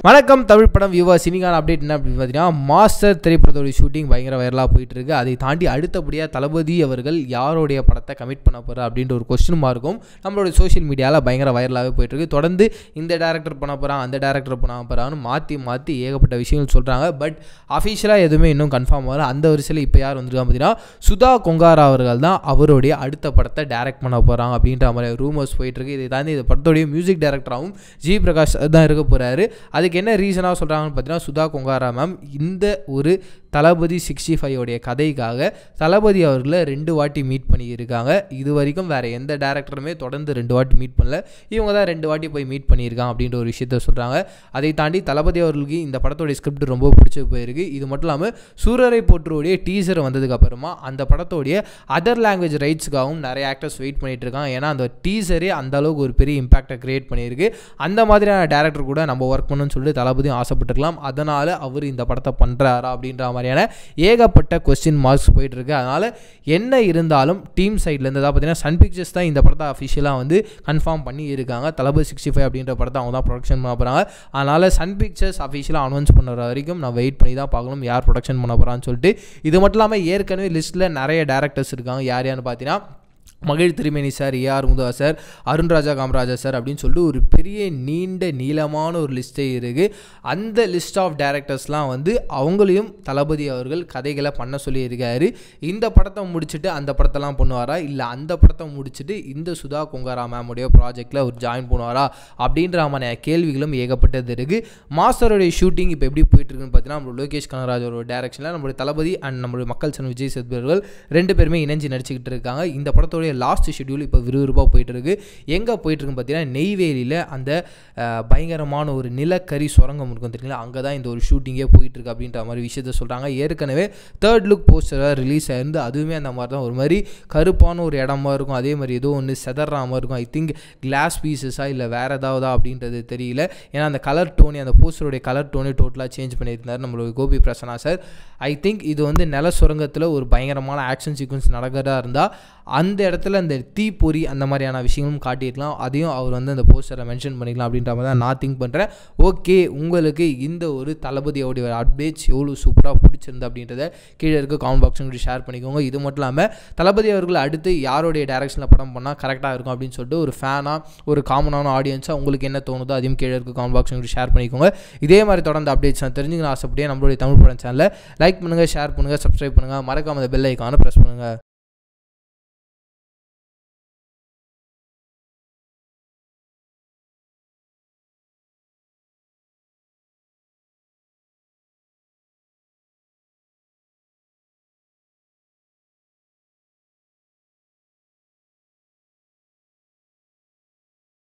வணக்கம் தமிழ் படம் வியூவா சினிகான அப்டேட் என்ன அப்படின்னு பார்த்தீங்கன்னா மாஸ்டர் திரைப்படத்தோட ஷூட்டிங் பயங்கர வைரலாக போயிட்டு இருக்கு அதை தாண்டி அடுத்தபடியாக தளபதி அவர்கள் யாருடைய படத்தை கமிட் பண்ண போகிறா அப்படின்ற ஒரு கொஸ்டின் மார்க்கும் நம்மளோட சோஷியல் மீடியாவில் பயங்கர வைரலாகவே போயிட்டு இருக்கு தொடர்ந்து இந்த டேரக்டர் பண்ண போகிறான் அந்த டேரக்டர் பண்ண போகிறான்னு மாற்றி மாற்றி ஏகப்பட்ட விஷயங்கள் சொல்கிறாங்க பட் அஃபிஷியலாக எதுவுமே இன்னும் கன்ஃபார்ம் ஆகல அந்த வரிசையில் இப்போ யார் வந்திருக்காங்க பார்த்தீங்கன்னா சுதா கொங்காரா அவர்கள் தான் அவருடைய அடுத்த படத்தை டைரக்ட் பண்ண போகிறாங்க அப்படின்ற மாதிரி ரூமர்ஸ் போயிட்டு இருக்கு இதை தாண்டி இந்த படத்தோடைய மியூசிக் டைரக்டராகவும் ஜி பிரகாஷ் தான் இருக்க போகிறாரு அதுக்கு என்ன ரீசனாக சொல்கிறாங்கன்னு பார்த்தீங்கன்னா சுதா கொங்காரா மேம் இந்த ஒரு தளபதி சிக்ஸ்டி ஃபைவ் உடைய கதைக்காக தளபதி அவர்களை ரெண்டு வாட்டி மீட் பண்ணியிருக்காங்க இது வரைக்கும் வேறு எந்த டேரக்டருமே தொடர்ந்து ரெண்டு வாட்டி மீட் பண்ணல இவங்க தான் ரெண்டு வாட்டி போய் மீட் பண்ணியிருக்காங்க அப்படின்ற ஒரு விஷயத்த சொல்கிறாங்க அதை தாண்டி தளபதி அவர்களுக்கு இந்த படத்தோடைய ஸ்கிரிப்ட் ரொம்ப பிடிச்சி போயிருக்கு இது மட்டும் இல்லாமல் சூரரை போற்றுடைய டீசர் வந்ததுக்கு அப்புறமா அந்த படத்தோடைய அதர் லாங்குவேஜ் ரைட்ஸுக்காகவும் நிறைய ஆக்டர்ஸ் வெயிட் பண்ணிட்டு இருக்காங்க ஏன்னா அந்த டீசரே அந்த அளவுக்கு ஒரு பெரிய இம்பாக்டை கிரியேட் பண்ணியிருக்கு அந்த மாதிரியான டேரக்டர் கூட நம்ம ஒர்க் பண்ணணும்னு சொல்லிட்டு தளபதியும் ஆசைப்பட்டுருக்கலாம் அதனால் அவர் இந்த படத்தை பண்ணுறாரா அப்படின்ற மாதிரியான ஏகப்பட்ட கொஸ்டின் மார்க்ஸ் போயிட்டு இருக்கு அதனால் என்ன இருந்தாலும் டீம் சைட்லேருந்து தான் பார்த்தீங்கன்னா சன் பிக்சர்ஸ் தான் இந்த படத்தை அஃபிஷியலாக வந்து கன்ஃபார்ம் பண்ணி இருக்காங்க தளபதி சிக்ஸ்டி ஃபைவ் அப்படின்ற படத்தை அவங்க தான் ப்ரொடக்ஷன் பண்ண போகிறாங்க அதனால் சன் பிக்சர்ஸ் அஃபிஷியலாக அனௌன்ஸ் பண்ணுற வரைக்கும் நான் வெயிட் பண்ணி தான் பார்க்கணும் யார் ப்ரொடக்ஷன் பண்ண போகிறான்னு சொல்லிட்டு இது மட்டும் இல்லாமல் ஏற்கனவே லிஸ்ட்டில் நிறைய டேரக்டர்ஸ் இருக்காங்க யார் யாருன்னு பார்த்தீங்கன்னா மகிழ் திருமேனி சார் ஏஆர் முதுவா சார் அருண்ராஜா காமராஜா சார் அப்படின்னு சொல்லிட்டு ஒரு பெரிய நீண்ட நீளமான ஒரு லிஸ்ட்டே இருக்குது அந்த லிஸ்ட் ஆஃப் டேரக்டர்ஸ்லாம் வந்து அவங்களையும் தளபதி அவர்கள் கதைகளை பண்ண சொல்லியிருக்காரு இந்த படத்தை முடிச்சுட்டு அந்த படத்தெல்லாம் பண்ணுவாரா இல்லை அந்த படத்தை முடிச்சுட்டு இந்த சுதா கொங்காரா மேமுடைய ப்ராஜெக்டில் அவர் ஜாயின் பண்ணுவாரா அப்படின்ற மாதிரி கேள்விகளும் ஏகப்பட்டது இருக்குது மாஸ்டருடைய ஷூட்டிங் இப்போ எப்படி போயிட்டு இருக்குன்னு பார்த்தீங்கன்னா நம்ம லோகேஷ் கனகராஜோட டேரக்ஷனில் நம்மளுடைய தளபதி அண்ட் நம்மளுடைய மக்கள் சன் விஜய் சேதுபதி அவர்கள் ரெண்டு பேருமே இணைஞ்சு நடிச்சுக்கிட்டு இருக்காங்க இந்த படத்தோடைய லாஸ்ட் ஷெட்யூல் இப்போ விறுவிறுப்பாக போயிட்டு இருக்கு எங்கே போயிட்டு இருக்குன்னு பார்த்தீங்கன்னா நெய்வேலியில் அந்த அஹ், பயங்கரமான ஒரு நிலக்கரி சுரங்கம் இருக்கும் தெரியுங்களா அங்கே தான் இந்த ஒரு ஷூட்டிங்கே போயிட்டு இருக்கு அப்படின்ற மாதிரி விஷயத்த சொல்கிறாங்க ஏற்கனவே தேர்ட் லுக் போஸ்டராக ரிலீஸ் ஆயிருந்து அதுவுமே அந்த மாதிரி தான் ஒரு மாதிரி கருப்பான ஒரு இடமா இருக்கும் அதே மாதிரி ஏதோ ஒன்று செதற மாதிரி இருக்கும் ஐ திங்க் கிளாஸ் பீசஸா இல்லை வேறு ஏதாவதா அப்படின்றது தெரியல ஏன்னா அந்த கலர் டோனி அந்த போஸ்டருடைய கலர் டோனே டோட்டலாக சேஞ்ச் பண்ணியிருந்தார் நம்மளுடைய Gopi Prasanna sir I think இது வந்து நில சுரங்கத்தில் ஒரு பயங்கரமான ஆக்ஷன் சீக்வன்ஸ் நடக்கிறதா இருந்தால் அந்த இடத்துல அந்த தீப்பொறி அந்த மாதிரியான விஷயங்களும் காட்டியிருக்கலாம் அதையும் அவர் வந்து அந்த போஸ்டரை மென்ஷன் பண்ணிக்கலாம் அப்படின்ற மாதிரி தான் நான் திங்க் பண்ணுறேன் ஓகே உங்களுக்கு இந்த ஒரு தளபதியோடைய அப்டேட்ஸ் எவ்வளோ சூப்பராக பிடிச்சிருந்து அப்படின்றத கீழே இருக்க காமெண்ட் பாக்ஸ் ஷேர் பண்ணிக்கோங்க இது மட்டும் இல்லாமல் தளபதி அவர்கள் அடுத்து யாருடைய டேரக்ஷனில் படம் பண்ணால் கரெக்டாக இருக்கும் அப்படின்னு சொல்லிட்டு ஒரு ஃபேனாக ஒரு காமனான ஆடியன்ஸாக உங்களுக்கு என்ன தோணுதோ அதையும் கீழே இருக்க காமெண்ட் பாக்ஸ் ஷேர் பண்ணிக்கோங்க இதே மாதிரி தொடர்ந்து அப்டேட்ஸ் நான் தெரிஞ்சுக்கணும் ஆசைப்படியே நம்மளுடைய தமிழ் படம் சேனலை லைக் பண்ணுங்கள் ஷேர் பண்ணுங்கள் சப்ஸ்கிரைப் பண்ணுங்கள் மறக்காம அந்த பெல் ஐக்கானை ப்ரெஸ் பண்ணுங்கள்